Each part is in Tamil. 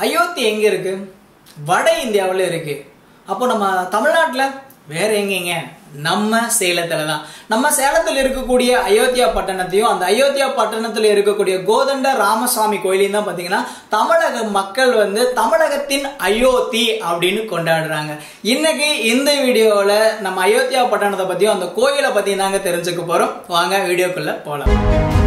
அயோத்தி எங்க இருக்கு வட இந்தியாவில் இருக்கு அப்போ நம்ம தமிழ்நாட்டில் வேற எங்கேங்க நம்ம சேலத்துல தான் நம்ம சேலத்தில் இருக்கக்கூடிய அயோத்தியா பட்டணத்தையும் அந்த அயோத்தியா பட்டணத்தில் இருக்கக்கூடிய கோதண்ட ராமசாமி கோயிலையும் தான் பார்த்தீங்கன்னா தமிழக மக்கள் வந்து தமிழகத்தின் அயோத்தி அப்படின்னு கொண்டாடுறாங்க இன்னைக்கு இந்த வீடியோவில் நம்ம அயோத்தியா பட்டணத்தை பற்றியும் அந்த கோயிலை பற்றியும் தாங்க தெரிஞ்சுக்க போகிறோம் வாங்க வீடியோக்குள்ள போகலாம்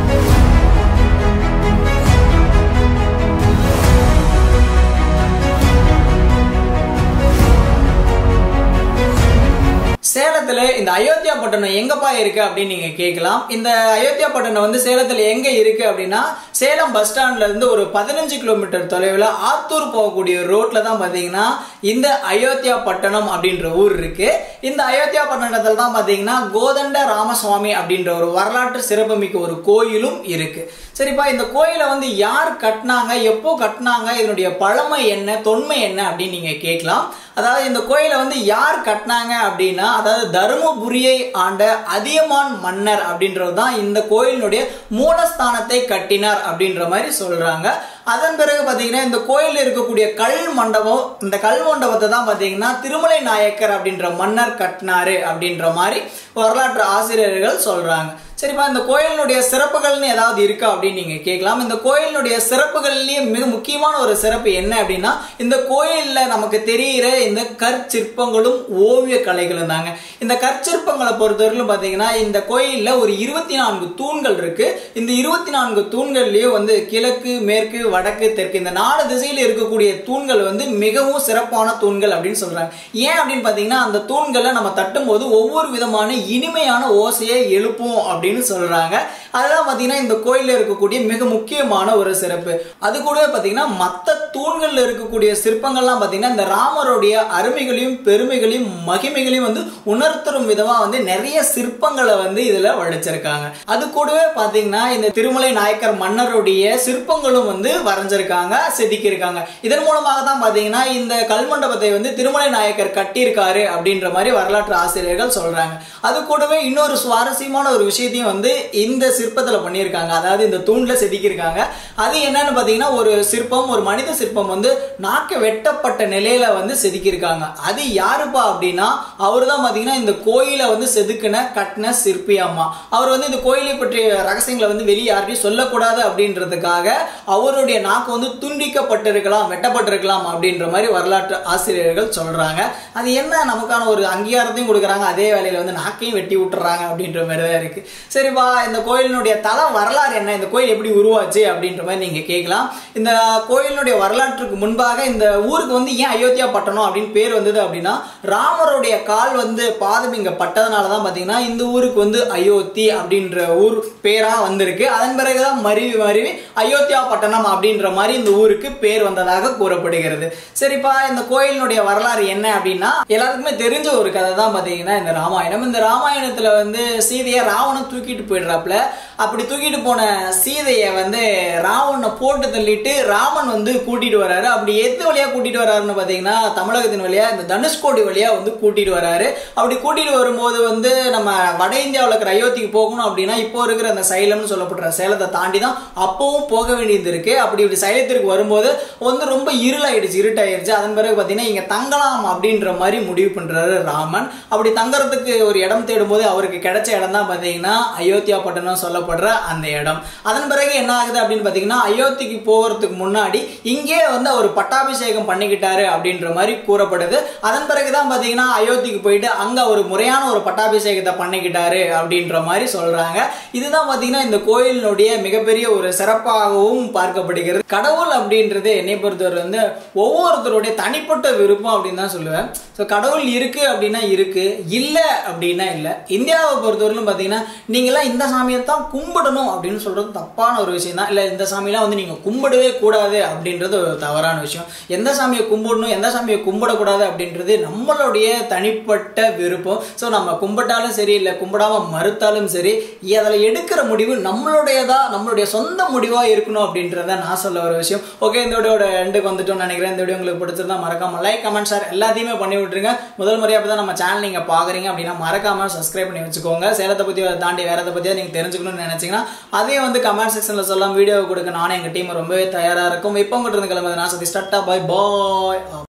சேலத்துல இந்த அயோத்தியா பட்டணம் எங்கப்பா இருக்கு அப்படின்னு நீங்க கேட்கலாம் இந்த அயோத்தியா பட்டணம் வந்து சேலத்துல எங்க இருக்கு அப்படின்னா சேலம் பஸ் ஸ்டாண்ட்ல இருந்து ஒரு பதினஞ்சு கிலோமீட்டர் தொலைவில் ஆத்தூர் போகக்கூடிய ரோட்ல தான் பாத்தீங்கன்னா இந்த அயோத்தியா பட்டணம் அப்படின்ற ஊர் இருக்கு இந்த அயோத்தியா பட்டணத்துல தான் பாத்தீங்கன்னா கோதண்ட ராமசுவாமி அப்படின்ற ஒரு வரலாற்று சிறப்புமிக்க ஒரு கோயிலும் இருக்கு சரிப்பா இந்த கோயிலை வந்து யார் கட்டினாங்க எப்போ கட்டினாங்க இதனுடைய பழமை என்ன தொன்மை என்ன அப்படின்னு நீங்க கேட்கலாம் அதாவது இந்த கோயிலை வந்து யார் கட்டினாங்க அப்படின்னா அதாவது தருமபுரியை ஆண்ட அதியமான் மன்னர் அப்படின்றது தான் இந்த கோயிலினுடைய மூலஸ்தானத்தை கட்டினார் அப்படின்ற மாதிரி சொல்றாங்க அதன் பிறகு பார்த்தீங்கன்னா இந்த கோயிலில் இருக்கக்கூடிய கல் மண்டபம் இந்த கல் மண்டபத்தை தான் பார்த்தீங்கன்னா திருமலை நாயக்கர் அப்படின்ற மன்னர் கட்டினாரு அப்படின்ற மாதிரி வரலாற்று ஆசிரியர்கள் சொல்றாங்க சரிப்பா இந்த கோயிலினுடைய சிறப்புகள்னு ஏதாவது இருக்கா அப்படின்னு நீங்க கேட்கலாம் இந்த கோயிலினுடைய சிறப்புகள்லயே மிக முக்கியமான ஒரு சிறப்பு என்ன அப்படின்னா இந்த கோயில்ல நமக்கு தெரிகிற இந்த கற்சிற்பங்களும் ஓவிய கலைகளும் தாங்க இந்த கற்சிற்பங்களை பொறுத்தவரையிலும் பார்த்தீங்கன்னா இந்த கோயில்ல ஒரு இருபத்தி நான்கு தூண்கள் இருக்கு இந்த இருபத்தி நான்கு தூண்கள்லயும் வந்து கிழக்கு மேற்கு வடக்கு தெற்கு இந்த நாலு திசையில் இருக்கக்கூடிய தூண்கள் வந்து மிகவும் சிறப்பான தூண்கள் அப்படின்னு சொல்றாங்க ஏன் அப்படின்னு பார்த்தீங்கன்னா அந்த தூண்களை நம்ம தட்டும்போது ஒவ்வொரு விதமான இனிமையான ஓசையை எழுப்பும் அப்படின்னு சொல்றாங்க அதெல்லாம் பார்த்தீங்கன்னா இந்த கோயிலில் இருக்கக்கூடிய மிக முக்கியமான ஒரு சிறப்பு அது கூடவே பார்த்தீங்கன்னா மற்ற தூண்களில் இருக்கக்கூடிய சிற்பங்கள்லாம் பார்த்தீங்கன்னா இந்த ராமருடைய அருமைகளையும் பெருமைகளையும் மகிமைகளையும் வந்து உணர்த்தும் விதமாக வந்து நிறைய சிற்பங்களை வந்து இதில் வடிச்சிருக்காங்க அது கூடவே பார்த்தீங்கன்னா இந்த திருமலை நாயக்கர் மன்னருடைய சிற்பங்களும் வந்து வரைஞ்சிருக்காங்க செதுக்கியிருக்காங்க இதன் மூலமாக தான் பார்த்தீங்கன்னா இந்த கல்மண்டபத்தை வந்து திருமலை நாயக்கர் கட்டியிருக்காரு அப்படின்ற மாதிரி வரலாற்று ஆசிரியர்கள் சொல்றாங்க அது கூடவே இன்னொரு சுவாரஸ்யமான ஒரு விஷயத்தையும் வந்து இந்த சிற்பத்தில் பண்ணியிருக்காங்க அதாவது இந்த தூண்ல செதுக்கியிருக்காங்க அது என்னன்னு பார்த்தீங்கன்னா ஒரு சிற்பம் ஒரு மனித சிற்பம் வந்து நாக்க வெட்டப்பட்ட நிலையில வந்து செதுக்கியிருக்காங்க அது யாருப்பா அப்படின்னா அவர் தான் பார்த்தீங்கன்னா இந்த கோயிலை வந்து செதுக்கின கட்டின சிற்பி அம்மா அவர் வந்து இந்த கோயிலை பற்றிய ரகசியங்களை வந்து வெளியே யார்கிட்டையும் சொல்லக்கூடாது அப்படின்றதுக்காக அவருடைய நாக்கு வந்து துண்டிக்கப்பட்டிருக்கலாம் வெட்டப்பட்டிருக்கலாம் அப்படின்ற மாதிரி வரலாற்று ஆசிரியர்கள் சொல்றாங்க அது என்ன நமக்கான ஒரு அங்கீகாரத்தையும் கொடுக்குறாங்க அதே வேலையில வந்து நாக்கையும் வெட்டி விட்டுறாங்க அப்படின்ற மாதிரி தான் இருக்கு சரிப்பா இந்த கோயிலினுடைய தல வரலாறு என்ன இந்த கோயில் எப்படி உருவாச்சு அப்படின்ற மாதிரி நீங்க கேட்கலாம் இந்த கோயிலினுடைய வரலாற்றுக்கு முன்பாக இந்த ஊருக்கு வந்து ஏன் அயோத்தியா பட்டணம் அப்படின்னு பேர் வந்தது அப்படின்னா ராமருடைய கால் வந்து பாதம் இங்க பட்டதுனால தான் பாத்தீங்கன்னா இந்த ஊருக்கு வந்து அயோத்தி அப்படின்ற ஊர் பேரா வந்திருக்கு அதன் பிறகுதான் மருவி மருவி அயோத்தியா பட்டணம் அப்படின்ற மாதிரி இந்த ஊருக்கு பேர் வந்ததாக கூறப்படுகிறது சரிப்பா இந்த கோயிலினுடைய வரலாறு என்ன அப்படின்னா எல்லாருக்குமே தெரிஞ்ச ஒரு கதை தான் பாத்தீங்கன்னா இந்த ராமாயணம் இந்த ராமாயணத்துல வந்து சீதையை ராவணன் தூக்கிட்டு போயிடுறாப்புல அப்படி தூக்கிட்டு போன சீதையை வந்து ராவணனை போட்டு தள்ளிட்டு ராமன் வந்து கூட்டிட்டு வராரு அப்படி எந்த வழியா கூட்டிட்டு வராருன்னு பாத்தீங்கன்னா தமிழகத்தின் வழியா இந்த தனுஷ்கோடி வழியா வந்து கூட்டிட்டு வராரு அப்படி கூட்டிட்டு வரும்போது வந்து நம்ம வட இந்தியாவில் இருக்கிற அயோத்திக்கு போகணும் அப்படின்னா இப்போ இருக்கிற அந்த சைலம்னு சொல்லப்படுற சேலத்தை தாண்டி தான் அப்பவும் போக வேண்டியது இருக்கு அப்படி இப்படி சைலத்திற்கு வரும்போது வந்து ரொம்ப இருளாயிடுச்சு இருட்டாயிருச்சு அதன் பிறகு பார்த்தீங்கன்னா இங்க தங்கலாம் அப்படின்ற மாதிரி முடிவு பண்றாரு ராமன் அப்படி தங்கறதுக்கு ஒரு இடம் தேடும் போது அவருக்கு கிடைச்ச இடம் தான் பார்த்தீங்கன்னா அயோத்தியா பட்டணம் சொல்லப்படுற அந்த இடம் அதன் பிறகு என்ன ஆகுது அப்படின்னு பார்த்தீங்கன்னா அயோத்திக்கு போகிறதுக்கு முன்னாடி இங்கே வந்து அவர் பட்டாபிஷேகம் பண்ணிக்கிட்டாரு அப்படின்ற மாதிரி கூறப்படுது அதன் பிறகு தான் பார்த்தீங்கன்னா அயோத்திக்கு போயிட்டு அங்கே ஒரு முறையான ஒரு பட்டாபிஷேகத்தை பண்ணிக்கிட்டாரு அப்படின்ற மாதிரி சொல்றாங்க இதுதான் பார்த்தீங்கன்னா இந்த கோயிலினுடைய மிகப்பெரிய ஒரு சிறப்பாகவும் பார்க்கப்படுகிறது கடவுள் அப்படின்றது என்னை பொறுத்தவரை வந்து ஒவ்வொருத்தருடைய தனிப்பட்ட விருப்பம் அப்படின்னு தான் சொல்லுவேன் ஸோ கடவுள் இருக்கு அப்படின்னா இருக்கு இல்லை அப்படின்னா இல்லை இந்தியாவை பொறுத்தவரையிலும் பார்த்தீங்கன்னா நீங்களாம் இந்த சாமியை தான் கும்பிடணும் அப்படின்னு சொல்றது தப்பான ஒரு விஷயம் தான் இல்லை இந்த சாமியெல்லாம் வந்து நீங்கள் கும்பிடவே கூடாது அப்படின்றது ஒரு தவறான விஷயம் எந்த சாமியை கும்பிடணும் எந்த சாமியை கும்பிடக்கூடாது அப்படின்றது நம்மளுடைய தனிப்பட்ட விருப்பம் ஸோ நம்ம கும்பிட்டாலும் சரி இல்லை கும்பிடாம மறுத்தாலும் சரி அதில் எடுக்கிற முடிவு நம்மளுடையதா நம்மளுடைய சொந்த முடிவாக இருக்கணும் அப்படின்றத நான் சொல்ல ஒரு விஷயம் ஓகே இந்த வீடியோட எண்டுக்கு வந்துட்டோம்னு நினைக்கிறேன் இந்த வீடியோ உங்களுக்கு பிடிச்சிருந்தா மறக்காம லைக் கமெண்ட் ஷேர் எல்லாத்தையுமே பண்ணி விட்டுருங்க முதல் முறையாக தான் நம்ம சேனல் நீங்கள் பார்க்குறீங்க அப்படின்னா மறக்காம சப்ஸ்கிரைப் பண்ணி வச்சுக்கோங்க சேலத்தை பற்றி தாண்டி வேற எதை பற்றியா நீங்கள் தெரிஞ்சுக்கணும்னு நினச்சிங்கன்னா அதையும் வந்து கமெண்ட் செக்ஷனில் சொல்லலாம் வீடியோ கொடுக்க நானும் எங்கள் டீம் ரொம்பவே தயாராக இருக்கும் இப்போ உங்கள்கிட்ட இருந்து கிளம்புறது நான் சதி ஸ்டார்ட்டா பாய் பாய்